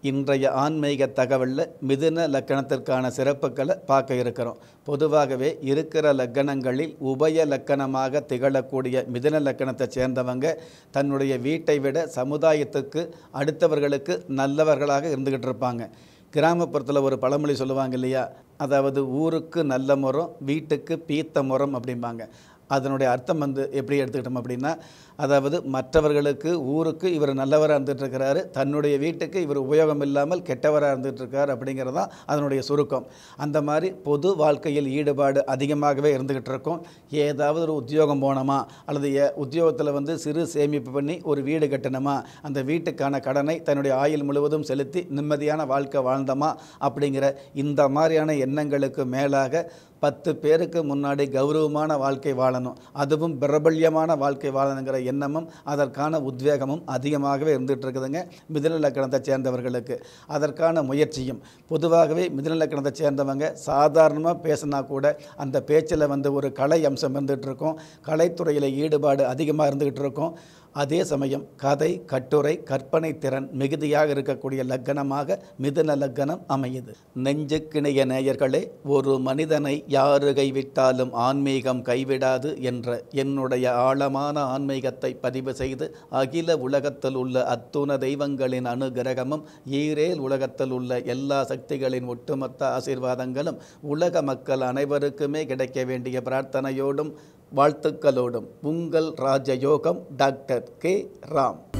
இன்றைய ஆன்மீக தகவலில் மிதுன லக்கணத்திற்கான சிறப்புகளை பார்க்க இருக்கிறோம் பொதுவாகவே இருக்கிற லக்கணங்களில் உபய லக்கணமாக திகழக்கூடிய மிதுன லக்கணத்தை சேர்ந்தவங்க தன்னுடைய வீட்டை விட சமுதாயத்துக்கு அடுத்தவர்களுக்கு நல்லவர்களாக இருந்துக்கிட்டு இருப்பாங்க கிராமப்புறத்தில் ஒரு பழமொழி சொல்லுவாங்க இல்லையா அதாவது ஊருக்கு நல்ல முறம் வீட்டுக்கு பீத்த முறம் அப்படிம்பாங்க அதனுடைய அர்த்தம் வந்து எப்படி எடுத்துக்கிட்டோம் அப்படின்னா அதாவது மற்றவர்களுக்கு ஊருக்கு இவர் நல்லவராக இருந்துகிட்ருக்கிறாரு தன்னுடைய வீட்டுக்கு இவர் உபயோகம் இல்லாமல் கெட்டவராக இருந்துகிட்ருக்கார் அப்படிங்கிறது தான் அதனுடைய சுருக்கம் அந்த மாதிரி பொது வாழ்க்கையில் ஈடுபாடு அதிகமாகவே இருந்துக்கிட்டு இருக்கும் ஏதாவது ஒரு உத்தியோகம் போனோமா அல்லது ஏ உத்தியோகத்தில் வந்து சிறு சேமிப்பு பண்ணி ஒரு வீடு கட்டணுமா அந்த வீட்டுக்கான கடனை தன்னுடைய ஆயுள் முழுவதும் செலுத்தி நிம்மதியான வாழ்க்கை வாழ்ந்தோமா அப்படிங்கிற இந்த மாதிரியான எண்ணங்களுக்கு மேலாக பத்து பேருக்கு முன்னாடி கௌரவமான வாழ்க்கை வாழணும் அதுவும் பிரபல்யமான வாழ்க்கை வாழணுங்கிற எண்ணமும் அதற்கான உத்வேகமும் அதிகமாகவே இருந்துகிட்டு இருக்குதுங்க மிதுன லக்கணத்தை சேர்ந்தவர்களுக்கு அதற்கான முயற்சியும் பொதுவாகவே மிதுன லக்கணத்தை சேர்ந்தவங்க சாதாரணமாக பேசினா கூட அந்த பேச்சில் வந்து ஒரு கலை அம்சம் இருந்துகிட்டு இருக்கும் கலைத்துறையில் ஈடுபாடு அதிகமாக இருந்துகிட்டு இருக்கும் அதே சமயம் கதை கட்டுரை கற்பனை திறன் மிகுதியாக இருக்கக்கூடிய லக்கணமாக மிதுன லக்கணம் அமையுது நெஞ்சுக்கிணைய நேயர்களே ஒரு மனிதனை யாரு கைவிட்டாலும் ஆன்மீகம் கைவிடாது என்ற என்னுடைய ஆழமான ஆன்மீகத்தை பதிவு செய்து அகில உலகத்தில் உள்ள அத்துண தெய்வங்களின் அனுகிரகமும் ஈரேல் உலகத்தில் உள்ள எல்லா சக்திகளின் ஒட்டுமொத்த ஆசீர்வாதங்களும் உலக மக்கள் அனைவருக்குமே கிடைக்க வேண்டிய பிரார்த்தனையோடும் வாழ்த்துக்களோடும் உங்கள் ராஜயோகம் டாக்டர் கே ராம்